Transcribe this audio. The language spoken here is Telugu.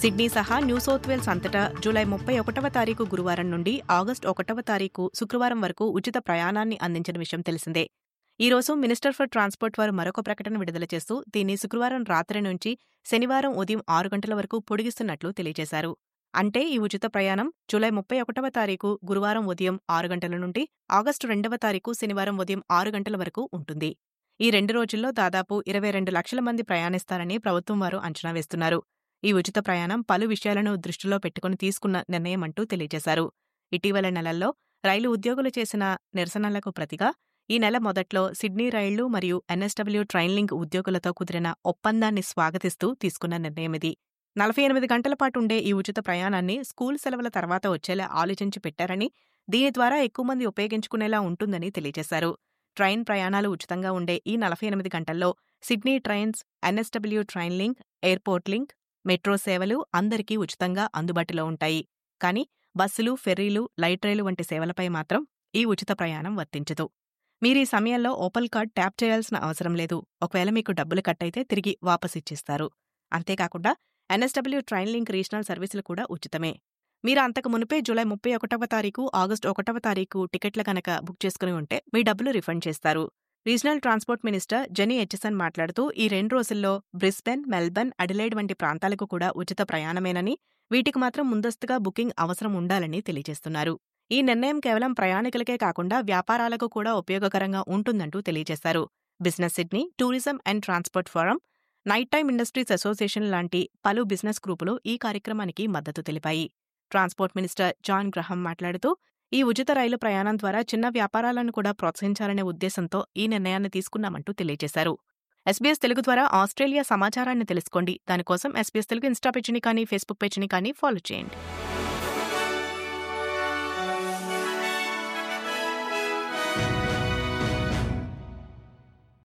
సిడ్నీ సహా న్యూ సౌత్ వేల్స్ అంతటా జూలై ముప్పై ఒకటవ తారీఖు గురువారం నుండి ఆగస్టు ఒకటవ తారీఖు శుక్రవారం వరకు ఉచిత ప్రయాణాన్ని అందించిన విషయం తెలిసిందే ఈ రోజు మినిస్టర్ ఫర్ ట్రాన్స్పోర్ట్ వారు మరొక ప్రకటన విడుదల చేస్తూ దీన్ని శుక్రవారం రాత్రి నుంచి శనివారం ఉదయం ఆరు గంటల వరకు పొడిగిస్తున్నట్లు తెలియజేశారు అంటే ఈ ఉచిత ప్రయాణం జూలై ముప్పై ఒకటవ తారీఖు గురువారం ఉదయం ఆరు గంటల నుండి ఆగస్టు రెండవ తారీఖు శనివారం ఉదయం ఆరు గంటల వరకు ఉంటుంది ఈ రెండు రోజుల్లో దాదాపు ఇరవై రెండు లక్షల మంది ప్రయాణిస్తారని ప్రభుత్వం వారు అంచనా వేస్తున్నారు ఈ ఉచిత ప్రయాణం పలు విషయాలను దృష్టిలో పెట్టుకుని తీసుకున్న నిర్ణయమంటూ తెలియజేశారు ఇటీవల నెలల్లో రైలు ఉద్యోగులు చేసిన నిరసనలకు ప్రతిగా ఈ నెల మొదట్లో సిడ్నీ రైళ్లు మరియు ఎన్ఎస్డబ్ల్యూ ట్రైన్ లింక్ ఉద్యోగులతో కుదిరిన ఒప్పందాన్ని స్వాగతిస్తూ తీసుకున్న నిర్ణయమిది నలభై ఎనిమిది గంటల పాటు ఉండే ఈ ఉచిత ప్రయాణాన్ని స్కూల్ సెలవుల తర్వాత వచ్చేలా ఆలోచించి పెట్టారని దీని ద్వారా ఎక్కువ మంది ఉపయోగించుకునేలా ఉంటుందని తెలియజేశారు ట్రైన్ ప్రయాణాలు ఉచితంగా ఉండే ఈ నలభై ఎనిమిది గంటల్లో Sydney trains NSW train link airport link metro సేవలు అందరికీ ఉచితంగా అందుబాటులో ఉంటాయి కానీ బస్సులు ఫెర్రీలు లైట్ రైలు వంటి సేవలపై మాత్రం ఈ ఉచిత ప్రయాణం వర్తించదు మీరు ఈ సమయంలో ఓపల్ కార్డ్ ట్యాప్ చేయాల్సిన అవసరం లేదు ఒకవేళ మీకు డబ్బులు కట్ అయితే తిరిగి వాపస్ ఇచ్చేస్తారు అంతేకాకుండా ఎన్ఎస్డబ్ల్యూ ట్రైన్ లింక్ రీజనల్ సర్వీసులు కూడా ఉచితమే మీరు అంతకు మునిపే జూలై ముప్పై ఒకటవ తారీఖు ఆగస్టు ఒకటవ తారీఖు టికెట్ల కనుక బుక్ చేసుకుని ఉంటే మీ డబ్బులు రిఫండ్ చేస్తారు regional transport minister Jenny Aitchison మాట్లాడుతూ ఈ రెండు రోజుల్లో బ్రిస్బెన్ మెల్బర్న్ అడిలైడ్ వంటి ప్రాంతాలకు కూడా ఉచిత ప్రయాణమేనని వీటికి మాత్రం ముందస్తుగా బుకింగ్ అవసరం ఉండాలని తెలియజేస్తున్నారు ఈ నిర్ణయం కేవలం ప్రయాణికులకే కాకుండా వ్యాపారాలకు కూడా ఉపయోగకరంగా ఉంటుందంటూ తెలియజేశారు business Sydney tourism and transport forum night time industries association లాంటి పలు బిజినెస్ గ్రూపులు ఈ కార్యక్రమానికి మద్దతు తెలిపాయి ట్రాన్స్పోర్ట్ మినిస్టర్ జాన్ గ్రహం మాట్లాడుతూ ఈ ఉచిత రైలు ప్రయాణం ద్వారా చిన్న వ్యాపారాలను కూడా ప్రోత్సహించాలనే ఉద్దేశంతో ఈ నిర్ణయాన్ని తీసుకున్నామంటూ తెలియజేశారు ఎస్బీఎస్ తెలుగు ద్వారా ఆస్ట్రేలియా సమాచారాన్ని తెలుసుకోండి దానికోసం ఎస్బీఎస్ తెలుగు ఇన్స్టా పేజీని కానీ ఫేస్బుక్ పేజీని కానీ ఫాలో చేయండి